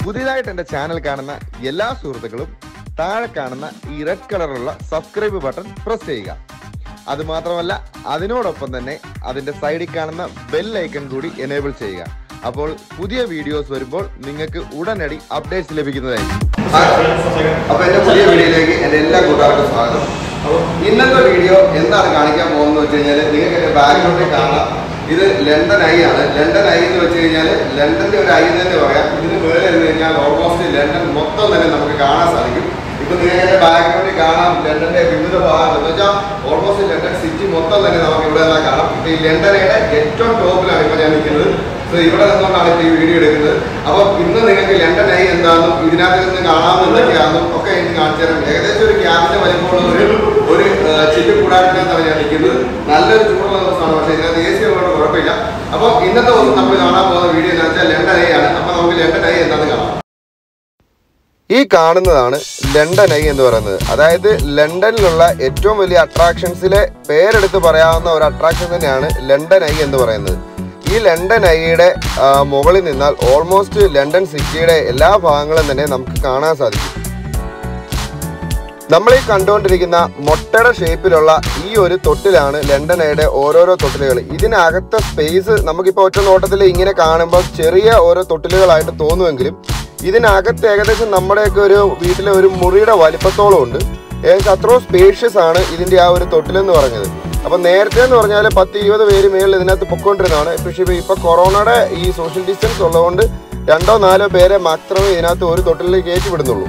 പുതിയതായിട്ട് എൻ്റെ ചാനൽ കാണുന്ന എല്ലാ സുഹൃത്തുക്കളും താഴെ കാണുന്ന ഈ റെഡ് കളറുള്ള സബ്സ്ക്രൈബ് ബട്ടൺ പ്രസ് ചെയ്യുക അതുമാത്രമല്ല അതിനോടൊപ്പം തന്നെ അതിന്റെ സൈഡിൽ കാണുന്ന ബെൽ ഐക്കൺ കൂടി എനേബിൾ ചെയ്യുക അപ്പോൾ പുതിയ വീഡിയോസ് വരുമ്പോൾ നിങ്ങൾക്ക് ഉടനടി അപ്ഡേറ്റ്സ് ലഭിക്കുന്നതായിരിക്കും അപ്പൊ എന്റെ പുതിയ വീഡിയോയിലേക്ക് എന്റെ എല്ലാ കൂട്ടുകാർക്കും സ്വാഗതം അപ്പോൾ ഇന്നത്തെ വീഡിയോ എന്താണ് കാണിക്കാൻ പോകുന്നത് വെച്ച് കഴിഞ്ഞാൽ നിങ്ങൾക്ക് എന്റെ ബാക്ക്ഗ്രൗണ്ടിൽ കാണാം ഇത് ലണ്ടൻ ഐ ആണ് ലണ്ടൻ ഐ എന്ന് വെച്ച് കഴിഞ്ഞാൽ ലണ്ടന്റെ ഒരു ഐ എന്ന് തന്നെ പറയാം ഇതിന് മേലെ ഇരുന്ന് കഴിഞ്ഞാൽ ഓൾമോസ്റ്റ് ലണ്ടൻ മൊത്തം തന്നെ നമുക്ക് കാണാൻ സാധിക്കും ഇപ്പൊ നിങ്ങൾക്ക് എന്റെ ബാക്ക്ഗ്രൗണ്ടിൽ കാണാം ലണ്ടന്റെ വിവിധ ഭാഗങ്ങൾ എന്ന് വെച്ചാൽ ഓൾമോസ്റ്റ് ലണ്ടൻ സിറ്റി മൊത്തം തന്നെ നമുക്ക് ഇവിടെ എല്ലാം കാണാം ഇപ്പൊ ഈ ലണ്ടനയുടെ ഏറ്റവും ടോപ്പിലാണ് ഇപ്പൊ ഞാൻ നിൽക്കുന്നത് സോ ഇവിടെ നിന്നുകൊണ്ടാണ് ഇപ്പൊ ഈ വീഡിയോ എടുക്കുന്നത് അപ്പൊ ഇന്ന് നിങ്ങൾക്ക് ലണ്ടൻ ഐ എന്താണെന്നും ഇതിനകത്ത് നിന്ന് കാണാമെന്ന് എന്തൊക്കെയാണെന്നും ഒക്കെ എനിക്ക് കാണിച്ചു തരാം ഏകദേശം ഒരു ക്യാബിന്റെ വലിപ്പമുള്ള ഒരു ഒരു ചില്ല് കൂടാരത്തിനകത്താണ് ഞാൻ നിൽക്കുന്നത് നല്ലൊരു ചൂടുള്ള ദിവസമാണ് പക്ഷേ ഇതിനകത്ത് എ സി ഉള്ളതുകൊണ്ട് കുഴപ്പമില്ല അപ്പൊ ഇന്നത്തെ ദിവസം നമ്മൾ കാണാൻ പോകുന്ന വീഡിയോ എന്ന് വെച്ചാൽ ലണ്ടൻ ഐ ആണ് അപ്പൊ നമുക്ക് ലണ്ടൻ ഐ എന്താണെന്ന് കാണാം ഈ കാണുന്നതാണ് ലണ്ടൻ ഐ എന്ന് പറയുന്നത് അതായത് ലണ്ടനിലുള്ള ഏറ്റവും വലിയ അട്രാക്ഷൻസിലെ പേരെടുത്ത് പറയാവുന്ന ഒരു അട്രാക്ഷൻ തന്നെയാണ് ലണ്ടൻ ഐ എന്ന് പറയുന്നത് ഈ ലണ്ടൻ ഐയുടെ ആ, മുകളിൽ നിന്നാൽ ഓൾമോസ്റ്റ് ലണ്ടൻ സിറ്റിയുടെ എല്ലാ ഭാഗങ്ങളും തന്നെ നമുക്ക് കാണാൻ സാധിക്കും നമ്മൾ ഈ കണ്ടുകൊണ്ടിരിക്കുന്ന മുട്ടയുടെ ഷേപ്പിലുള്ള ഈ ഒരു തൊട്ടിലാണ് ലണ്ടൻ ഐയുടെ ഓരോരോ തൊട്ടിലുകൾ ഇതിനകത്തെ സ്പേസ് നമുക്കിപ്പോൾ ഒറ്റ നോട്ടത്തിൽ ഇങ്ങനെ കാണുമ്പോൾ ചെറിയ ഓരോ തൊട്ടിലുകളായിട്ട് തോന്നുമെങ്കിലും ഇതിനകത്ത് ഏകദേശം നമ്മുടെയൊക്കെ ഒരു വീട്ടിലെ ഒരു മുറിയുടെ വലിപ്പത്തോളം ഉണ്ട് ഏകദേശം അത്രയും സ്പേഷ്യസ് ആണ് ഇതിന്റെ ആ ഒരു തൊട്ടിലെന്ന് പറഞ്ഞത് അപ്പൊ നേരത്തെ എന്ന് പറഞ്ഞാൽ പത്ത് ഇരുപത് പേര് മേളിൽ ഇതിനകത്ത് പൊക്കോണ്ടിരുന്നതാണ് പക്ഷേ ഇപ്പൊ ഇപ്പൊ കൊറോണയുടെ ഈ സോഷ്യൽ ഡിസ്റ്റൻസ് ഉള്ളതുകൊണ്ട് രണ്ടോ നാലോ പേരെ മാത്രമേ ഇതിനകത്ത് ഒരു തൊട്ടിലിൽ കയറ്റി വിടുന്നുള്ളൂ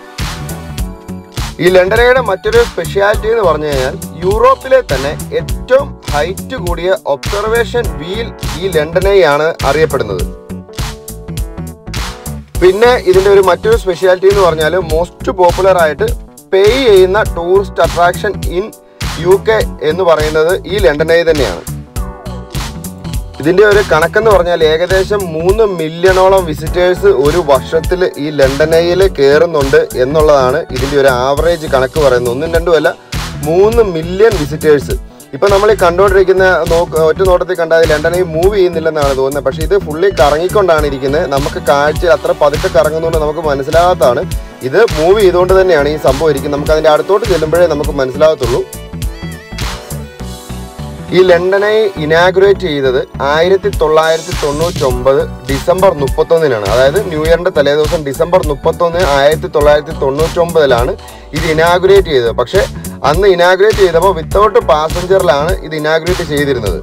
ഈ ലണ്ടനയുടെ മറ്റൊരു സ്പെഷ്യാലിറ്റി എന്ന് പറഞ്ഞു കഴിഞ്ഞാൽ യൂറോപ്പിലെ തന്നെ ഏറ്റവും ഹൈറ്റ് കൂടിയ ഒബ്സർവേഷൻ വീൽ ഈ ലണ്ടനെയാണ് അറിയപ്പെടുന്നത് പിന്നെ ഇതിന്റെ ഒരു മറ്റൊരു സ്പെഷ്യാലിറ്റി എന്ന് പറഞ്ഞാൽ മോസ്റ്റ് പോപ്പുലർ ആയിട്ട് പേ ചെയ്യുന്ന tourist attraction in U K എന്ന് പറയുന്നത് ഈ ലണ്ടനെ തന്നെയാണ് ഇതിന്റെ ഒരു കണക്കെന്ന് പറഞ്ഞാൽ ഏകദേശം മൂന്ന് മില്യണോളം വിസിറ്റേഴ്സ് ഒരു വർഷത്തിൽ ഈ ലണ്ടനയിൽ കയറുന്നുണ്ട് എന്നുള്ളതാണ് ഇതിന്റെ ഒരു ആവറേജ് കണക്ക് പറയുന്നത് ഒന്നും രണ്ടും അല്ല മൂന്ന് മില്യൺ വിസിറ്റേഴ്സ് ഇപ്പൊ നമ്മൾ ഈ കണ്ടുകൊണ്ടിരിക്കുന്ന നോക്ക് ഒറ്റ നോട്ടത്തിൽ കണ്ടാൽ ലണ്ടനിൽ മൂവ് ചെയ്യുന്നില്ലെന്നാണ് തോന്നുന്നത് പക്ഷേ ഇത് ഫുള്ളി കറങ്ങിക്കൊണ്ടാണ് ഇരിക്കുന്നത് നമുക്ക് കാഴ്ച അത്ര പതുക്കെ കറങ്ങുന്നതുകൊണ്ട് നമുക്ക് മനസ്സിലാകാത്തതാണ് ഇത് മൂവ് ചെയ്തുകൊണ്ട് തന്നെയാണ് ഈ സംഭവം ഇരിക്കുന്നത് നമുക്ക് അതിന്റെ അടുത്തോട്ട് ചെല്ലുമ്പോഴേ നമുക്ക് മനസ്സിലാകത്തുള്ളൂ ഈ ലണ്ടനെ ഇനാഗുറേറ്റ് ചെയ്തത് ആയിരത്തി തൊള്ളായിരത്തി തൊണ്ണൂറ്റി ഒമ്പത് ഡിസംബർ മുപ്പത്തൊന്നിനാണ് അതായത് ന്യൂ ഇയറിന്റെ തലേദിവസം ഡിസംബർ മുപ്പത്തൊന്ന് ആയിരത്തി തൊള്ളായിരത്തി തൊണ്ണൂറ്റി ഒമ്പതിലാണ് ഇത് ഇനാഗുറേറ്റ് ചെയ്തത് പക്ഷെ അന്ന് ഇനാഗുറേറ്റ് ചെയ്തപ്പോൾ വിത്തൗട്ട് പാസഞ്ചറിലാണ് ഇത് ഇനാഗുറേറ്റ് ചെയ്തിരുന്നത്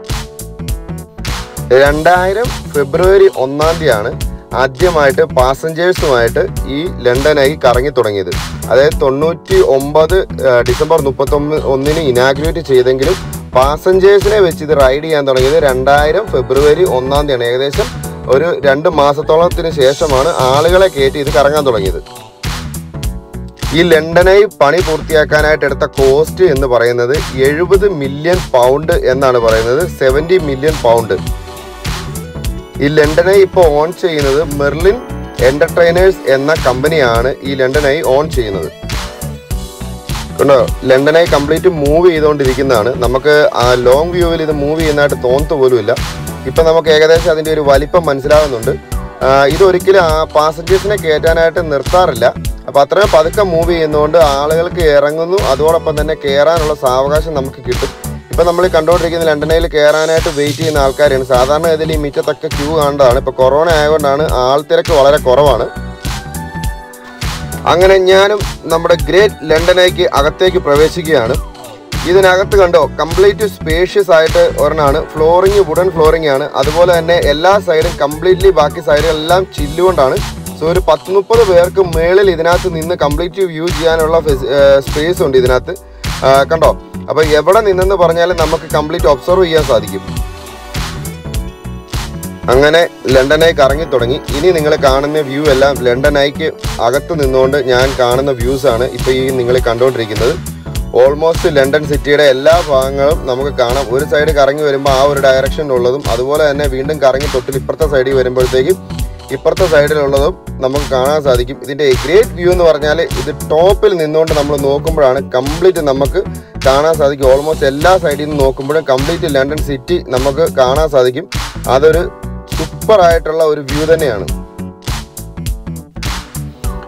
രണ്ടായിരം ഫെബ്രുവരി ഒന്നാം തീയതിയാണ് ആദ്യമായിട്ട് പാസഞ്ചേഴ്സുമായിട്ട് ഈ ലണ്ടനായി കറങ്ങി തുടങ്ങിയത് അതായത് തൊണ്ണൂറ്റി ഒമ്പത് ഡിസംബർ മുപ്പത്തൊമ്പത് ഒന്നിന് ഇനാഗ്രേറ്റ് ചെയ്തെങ്കിലും പാസഞ്ചേഴ്സിനെ വെച്ച് ഇത് റൈഡ് ചെയ്യാൻ തുടങ്ങിയത് രണ്ടായിരം ഫെബ്രുവരി ഒന്നാം തീയതിയാണ് ഏകദേശം ഒരു രണ്ട് മാസത്തോളത്തിന് ശേഷമാണ് ആളുകളെ കയറ്റി ഇത് കറങ്ങാൻ തുടങ്ങിയത് ഈ ലണ്ടനായി പണി പൂർത്തിയാക്കാനായിട്ട് എടുത്ത കോസ്റ്റ് എന്ന് പറയുന്നത് എഴുപത് മില്യൺ പൗണ്ട് എന്നാണ് പറയുന്നത് സെവൻറ്റി മില്യൺ പൗണ്ട് ഈ ലണ്ടനെ ഇപ്പോൾ ഓൺ ചെയ്യുന്നത് മെർലിൻ എന്റർടൈനേഴ്സ് എന്ന കമ്പനിയാണ് ഈ ലണ്ടനായി ഓൺ ചെയ്യുന്നത് കണ്ടോ ലണ്ടനായി കംപ്ലീറ്റ് മൂവ് ചെയ്തുകൊണ്ടിരിക്കുന്നതാണ് നമുക്ക് ആ ലോങ് വ്യൂവിൽ ഇത് മൂവ് ചെയ്യുന്നതായിട്ട് തോന്നത്ത് പോലുമില്ല ഇപ്പൊ നമുക്ക് ഏകദേശം അതിന്റെ ഒരു വലിപ്പം മനസ്സിലാകുന്നുണ്ട് ആ, ഇതൊരിക്കലും ആ പാസഞ്ചേഴ്സിനെ കയറ്റാനായിട്ട് നിർത്താറില്ല അപ്പൊ അത്രയും പതുക്കെ മൂവ് ചെയ്യുന്നതുകൊണ്ട് ആളുകൾക്ക് ഇറങ്ങുന്നു അതോടൊപ്പം തന്നെ കയറാനുള്ള സാവകാശം നമുക്ക് കിട്ടും ഇപ്പൊ നമ്മൾ കണ്ടുകൊണ്ടിരിക്കുന്ന ലണ്ടനയിൽ കയറാനായിട്ട് വെയിറ്റ് ചെയ്യുന്ന ആൾക്കാരാണ് സാധാരണ ഇതിൽ ഈ മിറ്റത്തൊക്കെ ക്യൂ കാണേണ്ടതാണ് ഇപ്പൊ കൊറോണ ആയതുകൊണ്ടാണ് ആൾത്തിരക്ക് വളരെ കുറവാണ് അങ്ങനെ ഞാനും നമ്മുടെ ഗ്രേറ്റ് ലണ്ടനേക്ക് അകത്തേക്ക് പ്രവേശിക്കുകയാണ് ഇതിനകത്ത് കണ്ടോ കംപ്ലീറ്റ് സ്പേഷ്യസ് ആയിട്ട് ഒരെണ്ണമാണ് ഫ്ലോറിങ് വുഡൻ ഫ്ലോറിംഗ് ആണ് അതുപോലെ തന്നെ എല്ലാ സൈഡും കംപ്ലീറ്റ്ലി ബാക്കി സൈഡുകളെല്ലാം ചില്ലുകൊണ്ടാണ് സോ ഒരു പത്ത് മുപ്പത് പേർക്ക് മേളിൽ ഇതിനകത്ത് നിന്ന് കംപ്ലീറ്റ് വ്യൂ ചെയ്യാനുള്ള സ്പേസ് ഉണ്ട് ഇതിനകത്ത് ആ, കണ്ടോ അപ്പൊ എവിടെ നിന്നെന്ന് പറഞ്ഞാലും നമുക്ക് കംപ്ലീറ്റ് ഒബ്സർവ് ചെയ്യാൻ സാധിക്കും അങ്ങനെ ലണ്ടനായി കറങ്ങി തുടങ്ങി ഇനി നിങ്ങൾ കാണുന്ന വ്യൂ എല്ലാം ലണ്ടനായിക്ക് അകത്ത് നിന്നുകൊണ്ട് ഞാൻ കാണുന്ന വ്യൂസ് ആണ് ഇപ്പൊ ഈ നിങ്ങൾ കണ്ടുകൊണ്ടിരിക്കുന്നത് ഓൾമോസ്റ്റ് ലണ്ടൻ സിറ്റിയുടെ എല്ലാ ഭാഗങ്ങളും നമുക്ക് കാണാം ഒരു സൈഡ് കറങ്ങി വരുമ്പോൾ ആ ഒരു ഡയറക്ഷനിലുള്ളതും അതുപോലെ തന്നെ വീണ്ടും കറങ്ങി തൊട്ടിൽ ഇപ്പുറത്തെ സൈഡിൽ വരുമ്പോഴത്തേക്കും ഇപ്പുറത്തെ സൈഡിലുള്ളതും നമുക്ക് കാണാൻ സാധിക്കും ഇതിന്റെ ഗ്രേറ്റ് വ്യൂ എന്ന് പറഞ്ഞാൽ ഇത് ടോപ്പിൽ നിന്നുകൊണ്ട് നമ്മൾ നോക്കുമ്പോഴാണ് കംപ്ലീറ്റ് നമുക്ക് കാണാൻ സാധിക്കും ഓൾമോസ്റ്റ് എല്ലാ സൈഡിൽ നിന്ന് നോക്കുമ്പോഴും കംപ്ലീറ്റ് ലണ്ടൻ സിറ്റി നമുക്ക് കാണാൻ സാധിക്കും അതൊരു സൂപ്പർ ആയിട്ടുള്ള ഒരു വ്യൂ തന്നെയാണ്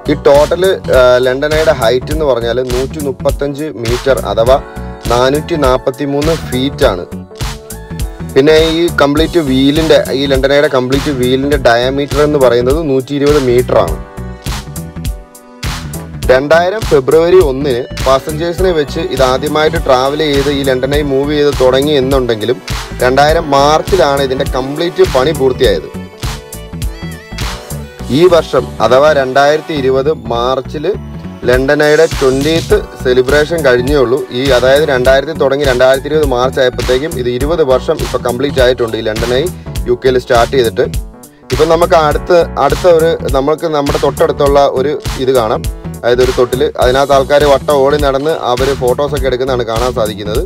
ഈ ടോട്ടൽ ലണ്ടനയുടെ ഹൈറ്റ് എന്ന് പറഞ്ഞാൽ നൂറ്റി മുപ്പത്തഞ്ച് മീറ്റർ അഥവാ നാനൂറ്റി നാൽപ്പത്തി മൂന്ന് ഫീറ്റ് ആണ് പിന്നെ ഈ കംപ്ലീറ്റ് വീലിന്റെ ഈ ലണ്ടനയുടെ കംപ്ലീറ്റ് വീലിന്റെ ഡയമീറ്റർ എന്ന് പറയുന്നത് നൂറ്റി ഇരുപത് മീറ്റർ ആണ് രണ്ടായിരം ഫെബ്രുവരി ഒന്നിന് പാസഞ്ചേഴ്സിനെ വെച്ച് ഇത് ആദ്യമായിട്ട് ട്രാവൽ ചെയ്ത് ഈ ലണ്ടനായി മൂവ് ചെയ്ത് തുടങ്ങി എന്നുണ്ടെങ്കിലും രണ്ടായിരം മാർച്ചിലാണ് ഇതിന്റെ കംപ്ലീറ്റ് പണി പൂർത്തിയായത് ഈ വർഷം അഥവാ രണ്ടായിരത്തി ഇരുപത് മാർച്ചിൽ ലണ്ടനയുടെ ട്വൻറ്റീത്ത് സെലിബ്രേഷൻ കഴിഞ്ഞേ ഉള്ളൂ ഈ അതായത് രണ്ടായിരത്തി തുടങ്ങി രണ്ടായിരത്തി ഇരുപത് മാർച്ച് ആയപ്പോഴത്തേക്കും ഇത് ഇരുപത് വർഷം ഇപ്പോൾ കംപ്ലീറ്റ് ആയിട്ടുണ്ട് ഈ ലണ്ടനായി യു കെയിൽ സ്റ്റാർട്ട് ചെയ്തിട്ട് ഇപ്പം നമുക്ക് അടുത്ത് അടുത്ത ഒരു നമ്മൾക്ക് നമ്മുടെ തൊട്ടടുത്തുള്ള ഒരു ഇത് കാണാം അതായത് ഒരു തൊട്ടിൽ അതിനകത്ത് ആൾക്കാർ വട്ടം ഓടി നടന്ന് അവർ ഫോട്ടോസൊക്കെ എടുക്കുന്നതാണ് കാണാൻ സാധിക്കുന്നത്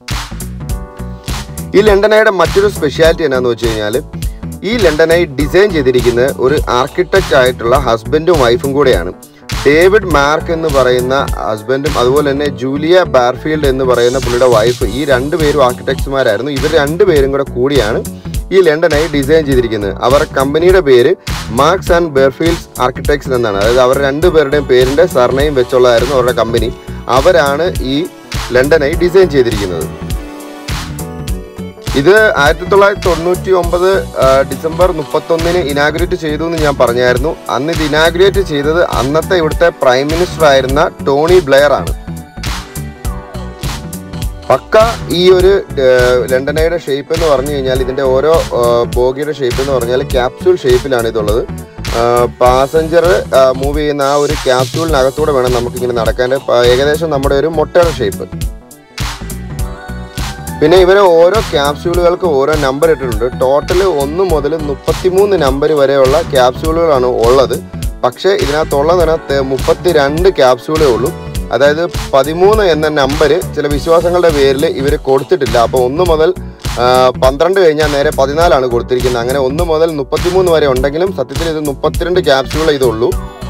ഈ ലണ്ടനയുടെ മറ്റൊരു സ്പെഷ്യാലിറ്റി എന്നാന്ന് വെച്ച് കഴിഞ്ഞാൽ ഈ ലണ്ടനായി ഡിസൈൻ ചെയ്തിരിക്കുന്നത് ഒരു ആർക്കിടെക്റ്റ് ആയിട്ടുള്ള ഹസ്ബൻഡും വൈഫും കൂടെയാണ് ഡേവിഡ് മാർക്ക് എന്ന് പറയുന്ന ഹസ്ബൻഡും അതുപോലെ തന്നെ ജൂലിയ ബാർഫീൽഡ് എന്ന് പറയുന്ന പുള്ളിയുടെ വൈഫ് ഈ രണ്ടുപേരും ആർക്കിടെക്ട്സുമാരായിരുന്നു ഇവർ രണ്ടുപേരും കൂടെ കൂടിയാണ് ഈ ലണ്ടനായി ഡിസൈൻ ചെയ്തിരിക്കുന്നത് അവരുടെ കമ്പനിയുടെ പേര് മാർക്സ് ആൻഡ് ബെർഫീൽഡ്സ് ആർക്കിടെക്ട്സ് എന്നാണ് അതായത് അവർ രണ്ടുപേരുടെയും പേരിന്റെ സർനെയും വെച്ചുള്ളതായിരുന്നു അവരുടെ കമ്പനി അവരാണ് ഈ ലണ്ടനായി ഡിസൈൻ ചെയ്തിരിക്കുന്നത് ഇത് ആയിരത്തി തൊള്ളായിരത്തി തൊണ്ണൂറ്റി ഒമ്പത് ഡിസംബർ മുപ്പത്തൊന്നിന് ഇനാഗുറേറ്റ് ചെയ്തു എന്ന് ഞാൻ പറഞ്ഞായിരുന്നു അന്ന് ഇത് ഇനാഗുറേറ്റ് ചെയ്തത് അന്നത്തെ ഇവിടുത്തെ പ്രൈം മിനിസ്റ്റർ ആയിരുന്ന ടോണി ബ്ലെയർ ആണ് പക്ക ഈ ഒരു ഏഹ്, ലണ്ടനയുടെ ഷേപ്പ് എന്ന് പറഞ്ഞു കഴിഞ്ഞാൽ ഇതിന്റെ ഓരോ ഏഹ്, ബോഗിയുടെ ഷേപ്പ് എന്ന് പറഞ്ഞാൽ ക്യാപ്സ്യൂൾ ഷേപ്പിലാണ് ഇതുള്ളത് പാസഞ്ചർ മൂവ് ചെയ്യുന്ന ആ ഒരു ക്യാപ്സ്യൂളിനകത്തൂടെ വേണം നമുക്കിങ്ങനെ നടക്കാൻ പ- ഏകദേശം നമ്മുടെ ഒരു മുട്ടയുടെ ഷേപ്പ് പിന്നെ ഇവര് ഓരോ ക്യാപ്സ്യൂളുകൾക്ക് ഓരോ നമ്പർ ഇട്ടിട്ടുണ്ട് ടോട്ടൽ ഒന്ന് മുതൽ മുപ്പത്തിമൂന്ന് നമ്പർ വരെയുള്ള ക്യാപ്സ്യൂളുകളാണ് ഉള്ളത് പക്ഷേ ഇതിനകത്തുള്ളത് തന്നെ മുപ്പത്തി രണ്ട് ക്യാപ്സ്യൂളേ ഉള്ളൂ അതായത് പതിമൂന്ന് എന്ന നമ്പർ ചില വിശ്വാസങ്ങളുടെ പേരിൽ ഇവർ കൊടുത്തിട്ടില്ല അപ്പോൾ ഒന്ന് മുതൽ ആ, പന്ത്രണ്ട് കഴിഞ്ഞാൽ നേരെ പതിനാലാണ് കൊടുത്തിരിക്കുന്നത് അങ്ങനെ ഒന്ന് മുതൽ മുപ്പത്തിമൂന്ന് വരെ ഉണ്ടെങ്കിലും സത്യത്തിൽ ഇത് മുപ്പത്തിരണ്ട് ക്യാപ്സ്യൂളേ ഇതുള്ളൂ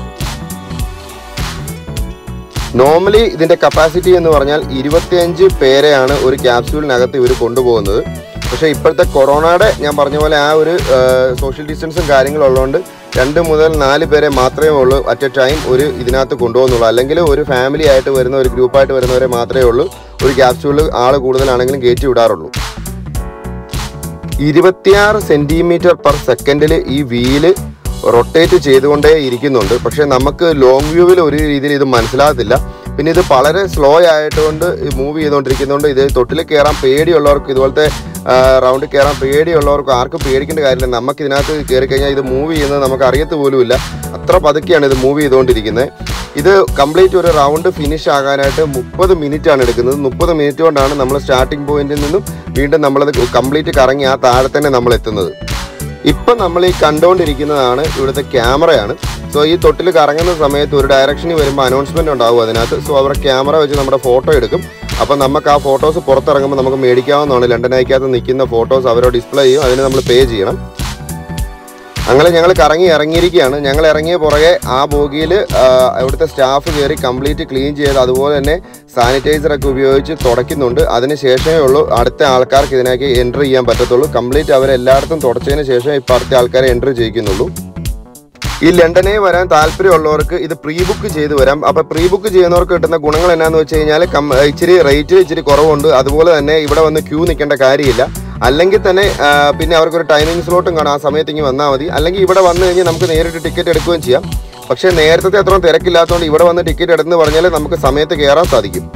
നോർമലി ഇതിന്റെ കപ്പാസിറ്റി എന്ന് പറഞ്ഞാൽ ഇരുപത്തിയഞ്ച് പേരെയാണ് ഒരു ക്യാപ്സ്യൂളിനകത്ത് ഇവർ കൊണ്ടുപോകുന്നത് പക്ഷേ ഇപ്പോഴത്തെ കൊറോണയുടെ ഞാൻ പറഞ്ഞ പോലെ ആ ഒരു സോഷ്യൽ ഡിസ്റ്റൻസും കാര്യങ്ങളും ഉള്ളതുകൊണ്ട് രണ്ട് മുതൽ നാല് പേരെ മാത്രമേ ഉള്ളൂ അറ്റ് എ ടൈം ഒരു ഇതിനകത്ത് കൊണ്ടുപോകുന്നുള്ളൂ അല്ലെങ്കിൽ ഒരു ഫാമിലി ആയിട്ട് വരുന്ന ഒരു ഗ്രൂപ്പായിട്ട് വരുന്നവരെ മാത്രമേ ഉള്ളൂ ഒരു ക്യാപ്സ്യൂളിൽ ആൾ കൂടുതലാണെങ്കിലും കയറ്റി വിടാറുള്ളൂ ഇരുപത്തിയാറ് സെന്റിമീറ്റർ പെർ സെക്കൻഡിൽ ഈ വീല് റൊട്ടേറ്റ് ചെയ്തുകൊണ്ടേ ഇരിക്കുന്നുണ്ട് പക്ഷെ നമുക്ക് ലോങ് വ്യൂവിൽ ഒരു രീതിയിൽ ഇത് മനസ്സിലാകത്തില്ല പിന്നെ ഇത് വളരെ സ്ലോ ആയിട്ടുകൊണ്ട് മൂവ് ചെയ്തുകൊണ്ടിരിക്കുന്നതുകൊണ്ട് ഇത് തൊട്ടിൽ കയറാൻ പേടിയുള്ളവർക്ക് ഇതുപോലത്തെ റൗണ്ടിൽ കയറാൻ പേടിയുള്ളവർക്ക് ആർക്കും പേടിക്കേണ്ട കാര്യമില്ല നമുക്ക് ഇതിനകത്ത് കയറി കഴിഞ്ഞാൽ ഇത് മൂവ് ചെയ്യുന്നത് നമുക്ക് അറിയത്ത് പോലുമില്ല അത്ര പതുക്കെയാണ് ഇത് മൂവ് ചെയ്തുകൊണ്ടിരിക്കുന്നത് ഇത് കംപ്ലീറ്റ് ഒരു റൗണ്ട് ഫിനിഷ് ആകാനായിട്ട് മുപ്പത് മിനിറ്റ് ആണ് എടുക്കുന്നത് മുപ്പത് മിനിറ്റ് കൊണ്ടാണ് നമ്മൾ സ്റ്റാർട്ടിംഗ് പോയിന്റിൽ നിന്നും വീണ്ടും നമ്മളത് കംപ്ലീറ്റ് കറങ്ങി ആ താഴെ തന്നെ നമ്മൾ എത്തുന്നത് ഇപ്പം നമ്മൾ ഈ കണ്ടുകൊണ്ടിരിക്കുന്നതാണ് ഇവിടുത്തെ ക്യാമറയാണ് സോ ഈ തൊട്ടിൽ കറങ്ങുന്ന സമയത്ത് ഒരു ഡയറക്ഷനിൽ വരുമ്പോൾ അനൗൺസ്മെന്റ് ഉണ്ടാവും അതിനകത്ത് സോ അവരുടെ ക്യാമറ വെച്ച് നമ്മുടെ ഫോട്ടോ എടുക്കും അപ്പം നമുക്ക് ആ ഫോട്ടോസ് പുറത്തിറങ്ങുമ്പോൾ നമുക്ക് മേടിക്കാവുന്നതാണ് ലണ്ടനയ്ക്കകത്ത് നിൽക്കുന്ന ഫോട്ടോസ് അവരോ ഡിസ്പ്ലേ ചെയ്യും അതിന് നമ്മൾ പേ ചെയ്യണം അങ്ങനെ ഞങ്ങൾ കറങ്ങി ഇറങ്ങിയിരിക്കുകയാണ് ഞങ്ങൾ ഇറങ്ങിയ പുറകെ ആ ബോഗിയിൽ അവിടുത്തെ സ്റ്റാഫ് കയറി കംപ്ലീറ്റ് ക്ലീൻ ചെയ്ത് അതുപോലെ തന്നെ സാനിറ്റൈസർ ഒക്കെ ഉപയോഗിച്ച് തുടയ്ക്കുന്നുണ്ട് അതിന് ശേഷമേ ഉള്ളൂ അടുത്ത ആൾക്കാർക്ക് ഇതിനേക്ക് എൻട്രി ചെയ്യാൻ പറ്റത്തുള്ളൂ കംപ്ലീറ്റ് അവരെല്ലായിടത്തും തുടച്ചതിന് ശേഷം ഇപ്പോൾ അടുത്ത ആൾക്കാരെ എൻട്രി ചെയ്യിക്കുന്നുള്ളൂ ഈ ലണ്ടനെ വരാൻ താല്പര്യമുള്ളവർക്ക് ഇത് പ്രീ ബുക്ക് ചെയ്ത് വരാം അപ്പൊ പ്രീ ബുക്ക് ചെയ്യുന്നവർക്ക് കിട്ടുന്ന ഗുണങ്ങൾ എന്നാന്ന് വെച്ച് കഴിഞ്ഞാൽ ഇച്ചിരി റേറ്റ് ഇച്ചിരി കുറവുണ്ട് അതുപോലെ തന്നെ ഇവിടെ വന്ന് ക്യൂ നിൽക്കേണ്ട കാര്യമില്ല അല്ലെങ്കിൽ തന്നെ ആ, പിന്നെ അവർക്കൊരു ടൈമിംഗ് സ്ലോട്ടും കാണാം ആ സമയത്ത് ഇങ്ങനെ വന്നാൽ മതി അല്ലെങ്കിൽ ഇവിടെ വന്നു കഴിഞ്ഞാൽ നമുക്ക് നേരിട്ട് ടിക്കറ്റ് എടുക്കുകയും ചെയ്യാം പക്ഷേ നേരത്തെ അത്രയും തിരക്കില്ലാത്തതുകൊണ്ട് ഇവിടെ വന്ന് ടിക്കറ്റ് എടുന്ന് പറഞ്ഞാൽ നമുക്ക് സമയത്ത് കയറാൻ സാധിക്കും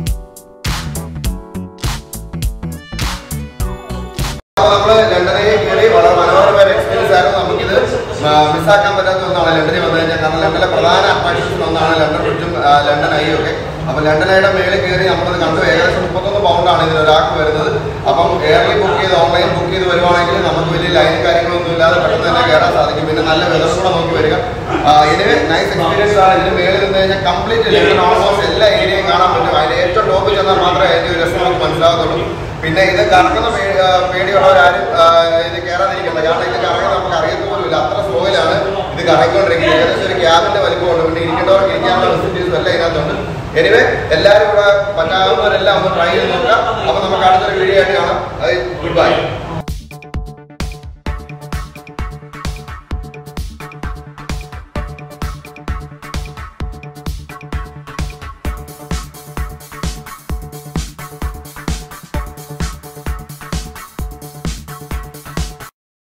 നമ്മള് ലണ്ടനിൽ കയറി വളരെ മനോഹരമായ എക്സ്പീരിയൻസ് ആയിരുന്നു നമുക്കിത് മിസ്സാക്കാൻ പറ്റാത്ത ഒന്നാണ് ലണ്ടനിൽ വന്നു കഴിഞ്ഞാൽ കാരണം ലണ്ടനിലെ പ്രധാന അട്രാക്ഷൻസ് ഒന്നാണ് ലണ്ടൻ ബ്രിഡ്ജും ആ, ലണ്ടൻ ഐ ഒക്കെ അപ്പൊ ലണ്ടനയുടെ മേളിൽ കയറി നമ്മളത് കണ്ടു ഏകദേശം മുപ്പത്തൊന്ന് പൗണ്ടാണ് ഇതിൽ ഒരാൾക്ക് വരുന്നത് അപ്പം എയർലി ബുക്ക് ചെയ്ത് ഓൺലൈൻ ബുക്ക് ചെയ്ത് വരുവാണെങ്കിൽ നമുക്ക് വലിയ ലൈൻ കാര്യങ്ങളൊന്നും ഇല്ലാതെ പെട്ടെന്ന് തന്നെ കയറാൻ സാധിക്കും പിന്നെ നല്ല വെതർ കൂടെ നോക്കി വരിക ആ, ഇതിന് നൈസ് എക്സ്പീരിയൻസ് ആണ് ഇതിന് മേളിൽ നിന്ന് കഴിഞ്ഞാൽ കംപ്ലീറ്റ് ലണ്ടൻ ഓൾമോസ്റ്റ് എല്ലാ ഏരിയയും കാണാൻ പറ്റും അതിന്റെ ഏറ്റവും ടോപ്പിൽ ചെന്നാൽ മാത്രമേ അതിന്റെ ഒരു രസം നമുക്ക് മനസ്സിലാകത്തുള്ളൂ പിന്നെ ഇത് കറങ്ങുന്ന പേ- ആ, പേടിയുള്ളവരാരും ആ, ഇത് കയറാതിരിക്കുന്നത് കാരണം ഇത് കറങ്ങുന്നത് നമുക്ക് അറിയത്ത് പോലുമില്ല അത്ര സ്ലോയിലാണ് ഇത് കറങ്ങിക്കൊണ്ടിരിക്കുന്നത് ഏകദേശം ഒരു ക്യാബിന്റെ വലിപ്പമുണ്ട് പിന്നെ ഇരിക്കേണ്ടവർക്ക് ഇരിക്കാനുള്ള ഫെസിലിറ്റീസും എല്ലാം ഇതിനകത്തുണ്ട് എനിവേ എല്ലാവരും ഇവിടെ പറ്റാവുന്നവരെല്ലാം ഒന്ന് ട്രൈ ചെയ്ത് നോക്കാം അപ്പൊ നമുക്ക് അടുത്തൊരു വീഡിയോ ആയിട്ട് കാണാം ഗുഡ് ബൈ